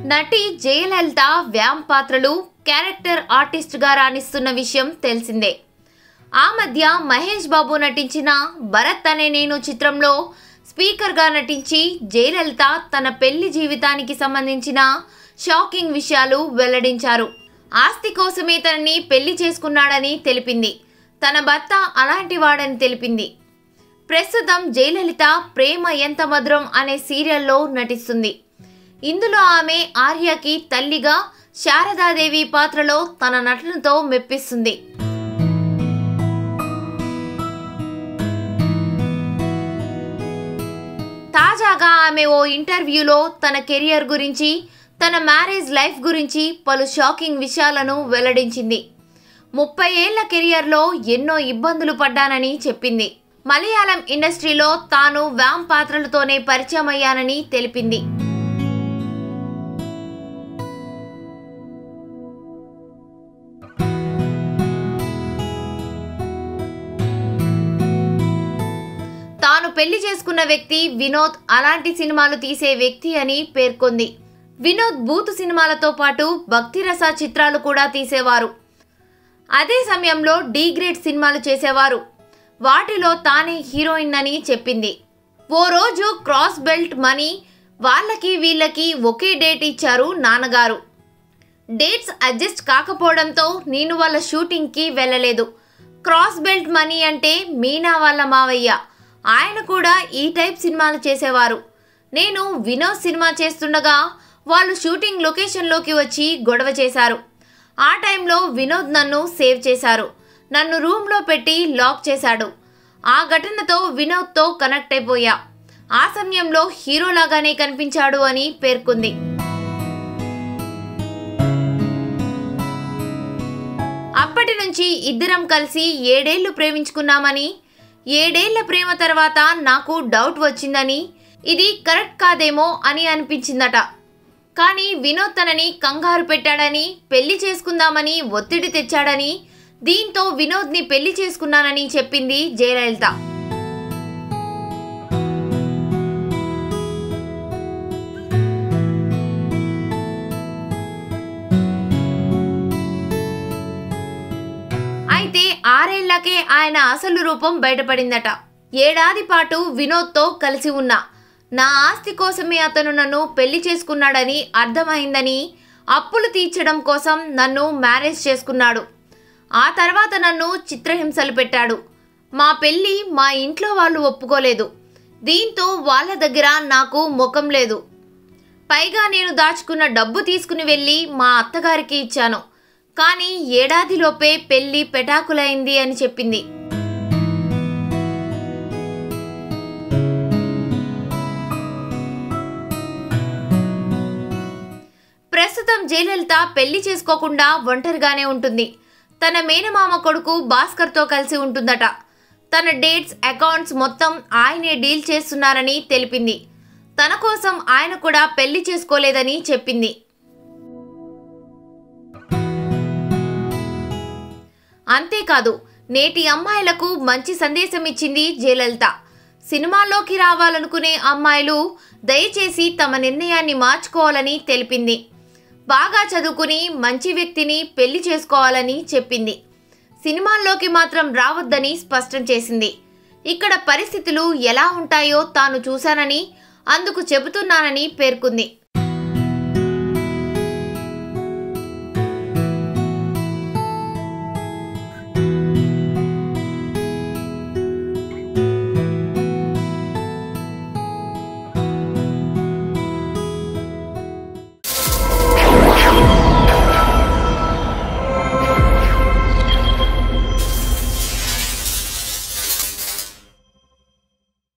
నటి జయలలిత వ్యామ్ పాత్రలు క్యారెక్టర్ ఆర్టిస్ట్గా రాణిస్తున్న విషయం తెలిసిందే ఆ మధ్య మహేష్ బాబు నటించిన భరత్ అనే నేను చిత్రంలో స్పీకర్గా నటించి జయలలిత తన పెళ్లి జీవితానికి సంబంధించిన షాకింగ్ విషయాలు వెల్లడించారు ఆస్తి కోసమే తనని పెళ్లి చేసుకున్నాడని తెలిపింది తన భర్త అలాంటి వాడని తెలిపింది ప్రస్తుతం జయలలిత ప్రేమ ఎంత మధురం అనే సీరియల్లో నటిస్తుంది ఇందులో ఆమె ఆర్యకి తల్లిగా శారదాదేవి పాత్రలో తన నటనతో మెప్పిస్తుంది తాజాగా ఆమె ఓ ఇంటర్వ్యూలో తన కెరియర్ గురించి తన మ్యారేజ్ లైఫ్ గురించి పలు షాకింగ్ విషయాలను వెల్లడించింది ముప్పై ఏళ్ల కెరియర్లో ఎన్నో ఇబ్బందులు పడ్డానని చెప్పింది మలయాళం ఇండస్ట్రీలో తాను వ్యామ్ పాత్రలతోనే పరిచయం అయ్యానని తెలిపింది తాను పెళ్లి చేసుకున్న వ్యక్తి వినోద్ అలాంటి సినిమాలు తీసే వ్యక్తి అని పేర్కొంది వినోద్ బూతు సినిమాలతో పాటు భక్తిరస చిత్రాలు కూడా తీసేవారు అదే సమయంలో డీ గ్రేడ్ సినిమాలు చేసేవారు వాటిలో తానే హీరోయిన్ అని చెప్పింది ఓ రోజు క్రాస్ బెల్ట్ మనీ వాళ్ళకి వీళ్ళకి ఒకే డేట్ ఇచ్చారు నాన్నగారు డేట్స్ అడ్జస్ట్ కాకపోవడంతో నేను వాళ్ళ షూటింగ్కి వెళ్ళలేదు క్రాస్ బెల్ట్ మనీ అంటే మీనా వాళ్ళ మావయ్య ఆయన కూడా ఈ టైప్ సినిమాలు చేసేవారు నేను వినోద్ సినిమా చేస్తుండగా వాళ్ళు షూటింగ్ లొకేషన్లోకి వచ్చి గొడవ చేశారు ఆ టైంలో వినోద్ నన్ను సేవ్ చేశారు నన్ను రూమ్లో పెట్టి లాక్ చేశాడు ఆ ఘటనతో వినోద్తో కనెక్ట్ అయిపోయా ఆ సమయంలో హీరోలాగానే కనిపించాడు అని పేర్కొంది అప్పటి నుంచి ఇద్దరం కలిసి ఏడేళ్లు ప్రేమించుకున్నామని ఏడేళ్ల ప్రేమ తర్వాత నాకు డౌట్ వచ్చిందని ఇది కరెక్ట్ కాదేమో అని అనిపించిందట కానీ వినోద్ తనని కంగారు పెట్టాడని పెళ్లి చేసుకుందామని ఒత్తిడి తెచ్చాడని దీంతో వినోద్ని పెళ్లి చేసుకున్నానని చెప్పింది జయలలిత అయితే ఆరేళ్లకే ఆయన అసలు రూపం బయటపడిందట ఏడాది పాటు వినోద్తో కలిసి ఉన్నా నా ఆస్తి కోసమే అతను నన్ను పెళ్లి చేసుకున్నాడని అర్థమైందని అప్పులు తీర్చడం కోసం నన్ను మ్యారేజ్ చేసుకున్నాడు ఆ తర్వాత నన్ను చిత్రహింసలు పెట్టాడు మా పెళ్ళి మా ఇంట్లో వాళ్ళు ఒప్పుకోలేదు దీంతో వాళ్ళ దగ్గర నాకు ముఖం లేదు పైగా నేను దాచుకున్న డబ్బు తీసుకుని వెళ్ళి మా అత్తగారికి ఇచ్చాను కానీ ఏడాదిలోపే పెళ్లి పెటాకులైంది అని చెప్పింది ప్రస్తుతం జయలలిత పెళ్లి చేసుకోకుండా ఒంటరిగానే ఉంటుంది తన మేనమామ కొడుకు భాస్కర్తో కలిసి ఉంటుందట తన డేట్స్ అకౌంట్స్ మొత్తం ఆయనే డీల్ చేస్తున్నారని తెలిపింది తన కోసం ఆయన కూడా పెళ్లి చేసుకోలేదని చెప్పింది అంతేకాదు నేటి అమ్మాయిలకు మంచి సందేశం ఇచ్చింది జయలలిత సినిమాల్లోకి రావాలనుకునే అమ్మాయిలు దయచేసి తమ నిర్ణయాన్ని మార్చుకోవాలని తెలిపింది బాగా చదువుకుని మంచి వ్యక్తిని పెళ్లి చేసుకోవాలని చెప్పింది సినిమాల్లోకి మాత్రం రావద్దని స్పష్టం చేసింది ఇక్కడ పరిస్థితులు ఎలా ఉంటాయో తాను చూశానని అందుకు చెబుతున్నానని పేర్కొంది